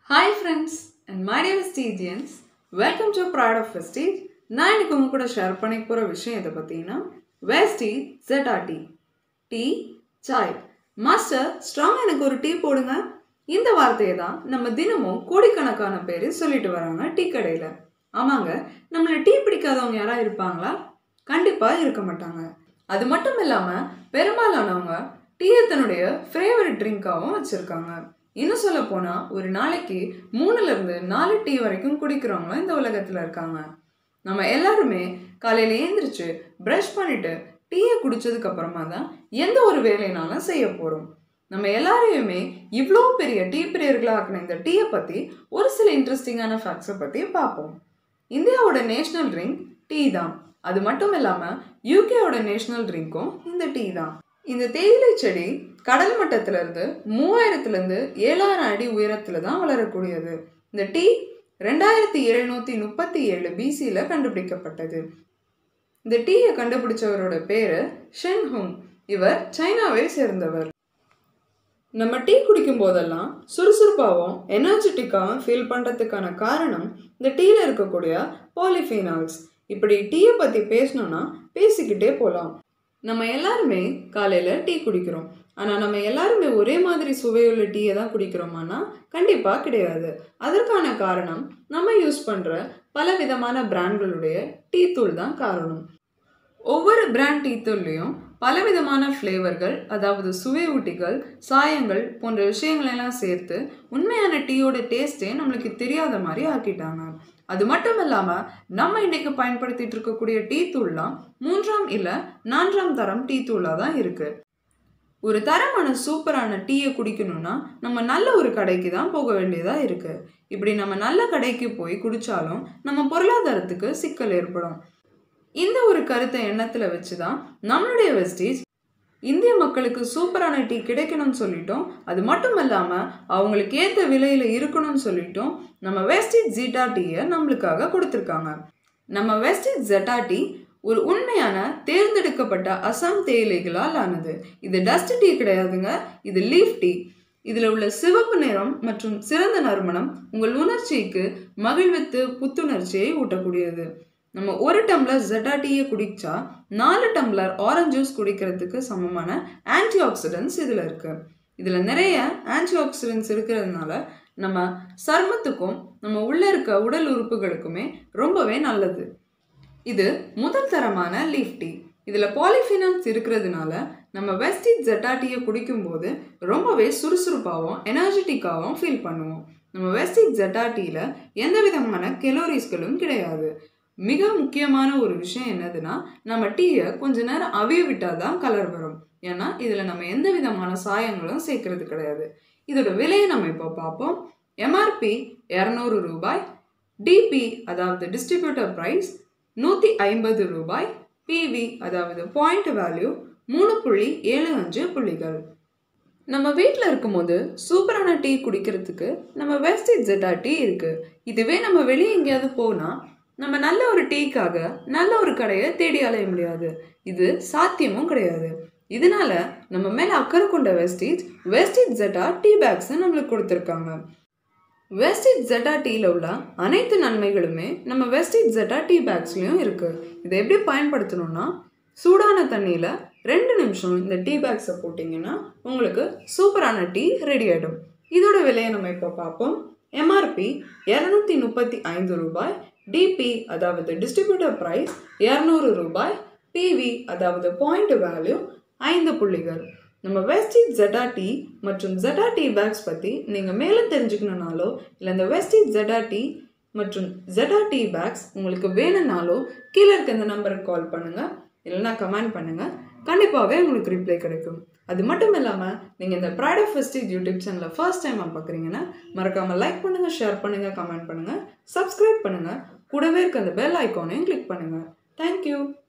hi friends and my name is டிஜியன்ஸ் welcome to pride of Vestige நான் இன்னைக்கு உங்க கூட ஷேர் பண்ணி போகிற விஷயம் எதை பார்த்தீங்கன்னா வெஸ்டி ZRT tea tea chai master strong எனக்கு ஒரு டீ போடுங்க இந்த வார்த்தையை தான் நம்ம தினமும் கோடிக்கணக்கான பேர் சொல்லிட்டு வராங்க டீ கடையில் ஆமாங்க நம்மளை டீ பிடிக்காதவங்க யாராவது இருப்பாங்களா கண்டிப்பாக இருக்க மாட்டாங்க அது மட்டும் இல்லாமல் பெரும்பாலானவங்க டீயை தன்னுடைய ஃபேவரட் ட்ரிங்காகவும் வச்சுருக்காங்க இன்னும் சொல்ல போனால் ஒரு நாளைக்கு மூணுலேருந்து நாலு டீ வரைக்கும் குடிக்கிறவங்களும் இந்த உலகத்தில் இருக்காங்க நம்ம எல்லாருமே காலையில் ஏந்திரிச்சு ப்ரஷ் பண்ணிட்டு டீயை குடிச்சதுக்கு அப்புறமா தான் எந்த ஒரு வேலைனாலும் செய்ய போகிறோம் நம்ம எல்லாரையுமே இவ்வளோ பெரிய டீ பிரியர்களாக ஆக்கின இந்த டீயை பற்றி ஒரு சில இன்ட்ரெஸ்டிங்கான ஃபேக்ட்ஸை பற்றி பார்ப்போம் இந்தியாவோட நேஷ்னல் ட்ரிங்க் டீ தான் அது மட்டும் இல்லாமல் யூகேவோட நேஷ்னல் ட்ரிங்க்கும் இந்த டீ தான் இந்த தேயிலை செடி கடல் மட்டத்திலிருந்து மூவாயிரத்துலேருந்து ஏழாயிரம் அடி உயரத்தில் தான் வளரக்கூடியது இந்த டீ ரெண்டாயிரத்தி எழுநூற்றி முப்பத்தி ஏழு பிசியில் கண்டுபிடிக்கப்பட்டது இந்த டீயை கண்டுபிடிச்சவரோட பேர் ஷென் ஹுங் இவர் சைனாவை சேர்ந்தவர் நம்ம டீ குடிக்கும் போதெல்லாம் சுறுசுறுப்பாகவும் எனர்ஜெட்டிக்காகவும் ஃபீல் பண்ணுறதுக்கான காரணம் இந்த டீயில் இருக்கக்கூடிய பாலிஃபீனால்ஸ் இப்படி டீயை பற்றி பேசணும்னா பேசிக்கிட்டே போகலாம் நம்ம எல்லாருமே காலையில் டீ குடிக்கிறோம் ஆனால் நம்ம எல்லாருமே ஒரே மாதிரி சுவையுள்ள டீயை தான் குடிக்கிறோமானா கண்டிப்பாக கிடையாது அதற்கான காரணம் நம்ம யூஸ் பண்ணுற பல விதமான பிராண்ட்களுடைய டீ தூள் தான் காரணம் ஒவ்வொரு பிராண்ட் டீ தூள்லையும் பலவிதமான ஃப்ளேவர்கள் அதாவது சுவை ஊட்டிகள் சாயங்கள் போன்ற விஷயங்களெல்லாம் சேர்த்து உண்மையான டீயோட டேஸ்ட்டே நம்மளுக்கு தெரியாத மாதிரி ஆக்கிட்டாங்க அது மட்டும் இல்லாமல் நம்ம இன்னைக்கு பயன்படுத்திட்டு இருக்கக்கூடிய டீ தூள்லாம் மூன்றாம் இல்லை நான்காம் தரம் டீ தூளாக தான் இருக்குது ஒரு தரமான சூப்பரான டீயை குடிக்கணும்னா நம்ம நல்ல ஒரு கடைக்கு தான் போக வேண்டியதாக இருக்குது இப்படி நம்ம நல்ல கடைக்கு போய் குடித்தாலும் நம்ம பொருளாதாரத்துக்கு சிக்கல் ஏற்படும் இந்த ஒரு கருத்தை எண்ணத்தில் வச்சு தான் நம்மளுடைய வெஸ்டேஜ் இந்திய மக்களுக்கு சூப்பரான டீ கிடைக்கணும்னு சொல்லிட்டோம் அது மட்டும் இல்லாமல் அவங்களுக்கு ஏற்ற விலையில் இருக்கணும்னு சொல்லிட்டோம் நம்ம வெஸ்டேஜ் ஜீட்டா டீயை நம்மளுக்காக கொடுத்துருக்காங்க நம்ம வெஸ்டேஜ் ஜெட்டா டீ ஒரு உண்மையான தேர்ந்தெடுக்கப்பட்ட அசாம் தேயிலைகளால் ஆனது இது டஸ்ட் டீ கிடையாதுங்க இது லீஃப் டீ இதில் உள்ள சிவப்பு நிறம் மற்றும் சிறந்த நறுமணம் உங்கள் உணர்ச்சிக்கு மகிழ்வித்து புத்துணர்ச்சியை ஊட்டக்கூடியது நம்ம ஒரு டம்ளர் ஜெட்டா டீயை குடிச்சா நாலு டம்ளர் ஆரஞ்சு ஜூஸ் குடிக்கிறதுக்கு சமமான ஆன்டி ஆக்சிடென்ட்ஸ் இதில் இருக்குது இதில் நிறைய ஆன்டி ஆக்சிடென்ட்ஸ் இருக்கிறதுனால நம்ம சர்மத்துக்கும் நம்ம உள்ளே இருக்க உடல் உறுப்புகளுக்குமே ரொம்பவே நல்லது இது முதல் தரமான லீஃப் டீ இதில் பாலிஃபினால்ஸ் இருக்கிறதுனால நம்ம வெஸ்டீட் ஜெட்டா டீயை குடிக்கும்போது ரொம்பவே சுறுசுறுப்பாகவும் எனர்ஜெட்டிக்காகவும் ஃபீல் பண்ணுவோம் நம்ம வெஸ்டீட் ஜெட்டா டீயில் எந்த விதமான கெலோரிஸ்களும் கிடையாது மிக முக்கியமான ஒரு விஷயம் என்னதுன்னா நம்ம டீயை கொஞ்ச நேரம் அவிய விட்டால் தான் கலர் வரும் ஏன்னா இதில் நம்ம எந்த விதமான சாயங்களும் சேர்க்கறது கிடையாது இதோட விலையை நம்ம இப்போ பார்ப்போம் எம்ஆர்பி இரநூறு ரூபாய் டிபி அதாவது டிஸ்ட்ரிபியூட்டர் ப்ரைஸ் நூற்றி ஐம்பது ரூபாய் பிவி அதாவது பாயிண்ட் வேல்யூ மூணு புள்ளி ஏழு அஞ்சு புள்ளிகள் நம்ம வீட்டில் இருக்கும்போது சூப்பரான டீ குடிக்கிறதுக்கு நம்ம வெஸ்டேஜ் ஜெட்டா டீ இருக்குது இதுவே நம்ம வெளியே எங்கேயாவது போனால் நம்ம நல்ல ஒரு டீக்காக நல்ல ஒரு கடையை தேடி அலைய முடியாது இது சாத்தியமும் கிடையாது இதனால நம்ம மேலே அக்கறை கொண்ட வெஸ்டேஜ் வெஸ்டேஜ் ஜெட்டா டீ பேக்ஸை நம்மளுக்கு கொடுத்துருக்காங்க வெஸ்டேஜ் ஜெட்டா டீயில் உள்ள அனைத்து நன்மைகளுமே நம்ம வெஸ்டேஜ் ஜெட்டா டீ பேக்ஸ்லேயும் இருக்குது இதை எப்படி பயன்படுத்தணும்னா சூடான தண்ணியில் ரெண்டு நிமிஷம் இந்த டீ பேக்ஸை போட்டிங்கன்னா உங்களுக்கு சூப்பரான டீ ரெடி ஆகிடும் இதோட விலையை நம்ம இப்போ பார்ப்போம் எம்ஆர்பி இரநூத்தி முப்பத்தி ஐந்து ரூபாய் டிபி அதாவது டிஸ்ட்ரிபியூட்டர் ப்ரைஸ் இரநூறு ரூபாய் பிவி அதாவது பாயிண்ட் வேல்யூ ஐந்து புள்ளிகள் நம்ம வெஸ்டீட் ஜெட்டா டீ மற்றும் ஜெட்டா டீ பேக்ஸ் பற்றி நீங்கள் மேலே தெரிஞ்சுக்கணுனாலோ இல்லை இந்த வெஸ்டீட் ஜெட்டா டீ மற்றும் ஜெட்டா டீ பேக்ஸ் உங்களுக்கு வேணும்னாலோ கீழே இருக்க இந்த நம்பருக்கு கால் பண்ணுங்கள் இல்லைனா கமெண்ட் பண்ணுங்கள் கண்டிப்பாகவே உங்களுக்கு ரிப்ளை கிடைக்கும் அது மட்டும் இல்லாமல் நீங்கள் இந்த ப்ரைட் ஆஃப் வெஸ்டேஜ் யூடியூப் சேனலில் ஃபர்ஸ்ட் டைம் பார்க்குறீங்கன்னா மறக்காமல் லைக் பண்ணுங்கள் ஷேர் பண்ணுங்கள் கமெண்ட் பண்ணுங்கள் சப்ஸ்கிரைப் பண்ணுங்கள் கூடவே இருக்க அந்த பெல் ஐக்கானையும் கிளிக் பண்ணுங்கள் தேங்க்யூ